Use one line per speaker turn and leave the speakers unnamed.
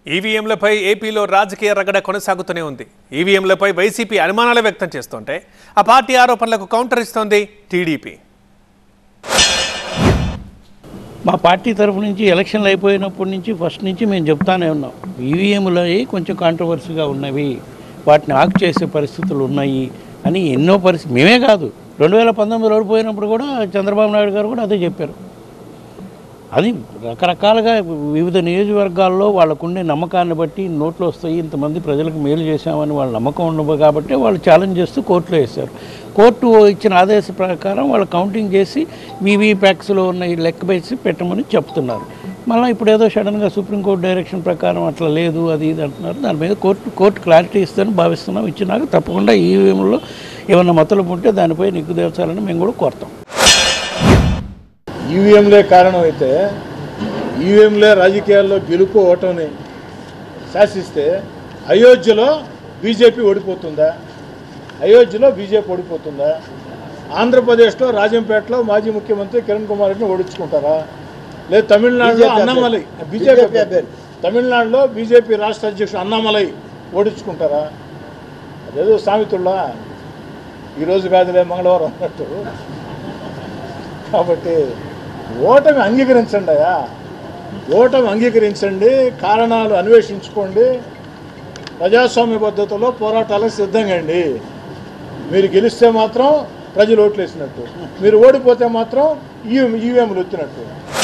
ఈవీఎంలపై ఏపీలో రాజకీయ రగడ కొనసాగుతూనే ఉంది ఈవీఎంలపై వైసీపీ అనుమానాలు వ్యక్తం చేస్తుంటే ఆ పార్టీ ఆరోపణలకు కౌంటర్ ఇస్తోంది టీడీపీ
మా పార్టీ తరఫు నుంచి ఎలక్షన్లు అయిపోయినప్పటి నుంచి ఫస్ట్ నుంచి మేము చెప్తానే ఉన్నాం ఈవీఎంలు అవి కొంచెం కాంట్రవర్సీగా ఉన్నవి వాటిని ఆక్ చేసే పరిస్థితులు ఉన్నాయి అని ఎన్నో పరిస్థితి మేమే కాదు రెండు వేల పంతొమ్మిదిలో ఓడిపోయినప్పుడు కూడా చంద్రబాబు నాయుడు గారు కూడా అదే చెప్పారు అది రకరకాలుగా వివిధ నియోజకవర్గాల్లో వాళ్ళకుండే నమ్మకాన్ని బట్టి నోట్లు వస్తాయి ఇంతమంది ప్రజలకు మేలు చేశామని వాళ్ళ నమ్మకం ఉండవు కాబట్టి వాళ్ళు ఛాలెంజ్ చేస్తూ కోర్టులో వేశారు కోర్టు ఇచ్చిన ఆదేశ ప్రకారం వాళ్ళు కౌంటింగ్ చేసి వివి ప్యాక్స్లో ఉన్న ఈ లెక్క వేసి పెట్టమని చెప్తున్నారు మళ్ళీ ఇప్పుడు ఏదో సడన్గా సుప్రీంకోర్టు డైరెక్షన్ ప్రకారం అట్లా లేదు అది ఇది అంటున్నారు దాని మీద కోర్టు కోర్టు క్లారిటీ ఇస్తుందని భావిస్తున్నాం ఇచ్చినాక తప్పకుండా ఈవీఎంలో ఏమన్నా మతలు ఉంటే దానిపై నిగ్గు దేల్చాలని మేము కూడా కోరుతాం
ఈవీఎంలే కారణం అయితే ఈవీఎంలే రాజకీయాల్లో గెలుపు ఓటమిని శాసిస్తే అయోధ్యలో బీజేపీ ఓడిపోతుందా అయోధ్యలో బీజేపీ ఓడిపోతుందా ఆంధ్రప్రదేశ్లో రాజంపేటలో మాజీ ముఖ్యమంత్రి కిరణ్ కుమార్ రెడ్డిని ఓడించుకుంటారా లేదు తమిళనాడులో అన్నామలై బీజేపీ అభ్యర్థి తమిళనాడులో బీజేపీ రాష్ట్ర అధ్యక్షుడు అన్నామలై ఓడించుకుంటారా అదేదో సామెతుల్లా ఈరోజు కాదులే మంగళవారం అన్నట్టు కాబట్టి ఓటమి అంగీకరించండి అయ్యా ఓటమి అంగీకరించండి కారణాలు అన్వేషించుకోండి ప్రజాస్వామ్య పద్ధతిలో పోరాటాలకు సిద్ధంగా అండి మీరు గెలిస్తే మాత్రం ప్రజలు ఓట్లు వేసినట్టు మీరు ఓడిపోతే మాత్రం ఈ ఈవీఎంలు వచ్చినట్టు